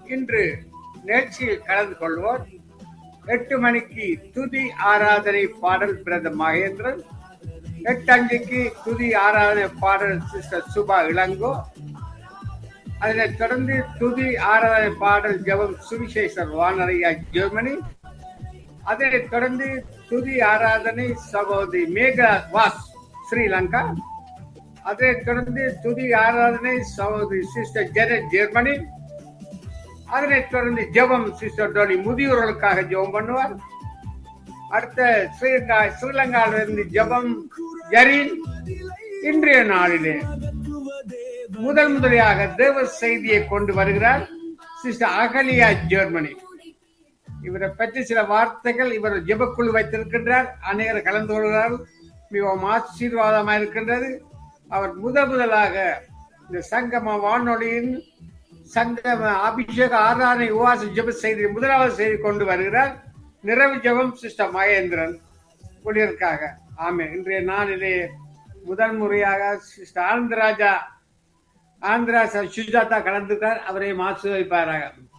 இன்று நிகழ்ச்சியில் கலந்து கொள்வோர் எட்டு மணிக்கு துதி ஆராதனை பாடல் பிரத மகேந்திரன் எட்டு அஞ்சுக்கு துதி ஆராதனை பாடல் சிஸ்டர் சுபா இளங்கோ அதனைத் தொடர்ந்து துதி ஆராதனை பாடல் ஜெபம் சுவிசேஷர் வானரையா ஜெர்மனி அதனைத் தொடர்ந்து துதி ஆராதனை சகோதரி மேகா வாஸ் ஸ்ரீலங்கா அதனைத் தொடர்ந்து துதி ஆராதனை சகோதரி சிஸ்டர் ஜெனட் ஜெர்மனி அதனைத் தொடர்ந்து ஜெபம் சிஸ்டர் டோனி முதியோர்களுக்காக ஜெபம் பண்ணுவார் அடுத்த ஸ்ரீலங்கா ஸ்ரீலங்காவிலிருந்து ஜெபம் ஜரீன் இன்றைய நாளிலே முதல் முதலியாக தேவ செய்தியை கொண்டு வருகிறார் சிஸ்டர் அகலியா ஜெர்மனி இவரை பற்றி சில வார்த்தைகள் இவர் ஜெபக்குழு வைத்திருக்கின்றார் அநேகர் கலந்து கொள்கிறார்கள் மிகவும் ஆசீர்வாதமாக இருக்கின்றது அவர் முதல் முதலாக இந்த சங்கம வானொலியின் சங்கம அபிஷேக ஆராதனை உவாச ஜெப செய்தி முதலாவது செய்தி கொண்டு வருகிறார் நிறைவு ஜெபம் சிஸ்டர் மகேந்திரன் ஊழியருக்காக ஆமே இன்றைய நாளிலே முதல் முறையாக சிஸ்டர் ஆனந்தராஜா ஆந்திரா சுஜாதா கலந்துட்டார் அவரை மாசு வைப்பாராக